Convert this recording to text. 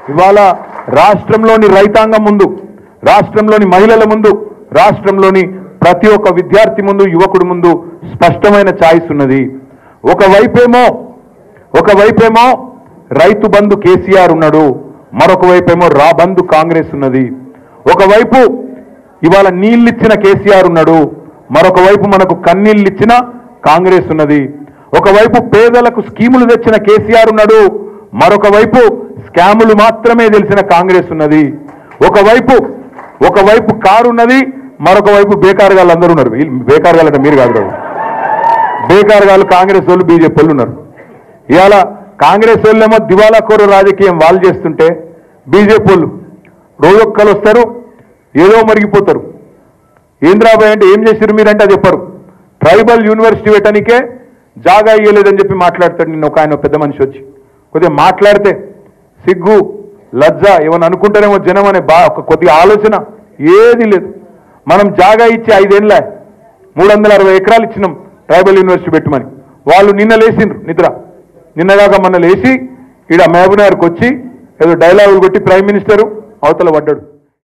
ఇవాళ రాష్ట్రంలోని రైతాంగం ముందు రాష్ట్రంలోని మహిళల ముందు రాష్ట్రంలోని ప్రతి ఒక్క విద్యార్థి ముందు యువకుడి ముందు స్పష్టమైన ఛాయిస్ ఉన్నది ఒకవైపేమో ఒకవైపేమో రైతు బంధు కేసీఆర్ ఉన్నాడు మరొక వైపేమో రా బంధు కాంగ్రెస్ ఉన్నది ఒకవైపు ఇవాళ నీళ్ళిచ్చిన కేసీఆర్ ఉన్నాడు మరొక వైపు మనకు కన్నీళ్ళిచ్చిన కాంగ్రెస్ ఉన్నది ఒకవైపు పేదలకు స్కీములు తెచ్చిన కేసీఆర్ ఉన్నాడు మరొక వైపు స్కాములు మాత్రమే తెలిసిన కాంగ్రెస్ ఉన్నది ఒకవైపు ఒకవైపు కారు ఉన్నది మరొక వైపు బేకారుగాళ్ళు అందరూ ఉన్నారు వీళ్ళు బేకారుగాలంటే మీరు కాదు కదా. బేకారుగాళ్ళు కాంగ్రెస్ వాళ్ళు బీజేపీ వాళ్ళు ఉన్నారు ఇవాళ కాంగ్రెస్ వాళ్ళేమో దివాలా కోరు రాజకీయం వాళ్ళు చేస్తుంటే బీజేపీ వాళ్ళు రోజొక్కలు వస్తారు ఏదో మరిగిపోతారు ఏంద్రాబాయ్ అంటే ఏం చేశారు మీరంటే అది చెప్పరు ట్రైబల్ యూనివర్సిటీ పెట్టడానికే జాగా ఇయ్యలేదని చెప్పి మాట్లాడతాడు నిన్న ఒక ఆయన పెద్ద మనిషి వచ్చి కొద్దిగా మాట్లాడితే సిగ్గు లజ్జ ఏమని అనుకుంటారేమో జనం అనే బా ఒక కొద్దిగా ఆలోచన ఏది లేదు మనం జాగా ఇచ్చి ఐదేళ్ళ మూడు వందల అరవై ఎకరాలు ఇచ్చినాం ట్రైబల్ యూనివర్సిటీ పెట్టమని వాళ్ళు నిన్న లేచిండ్రు నిద్ర నిన్నగాక మొన్న లేచి ఈడ మహబూబ్నగర్కి వచ్చి ఏదో డైలాగులు కొట్టి ప్రైమ్ మినిస్టరు అవతల పడ్డాడు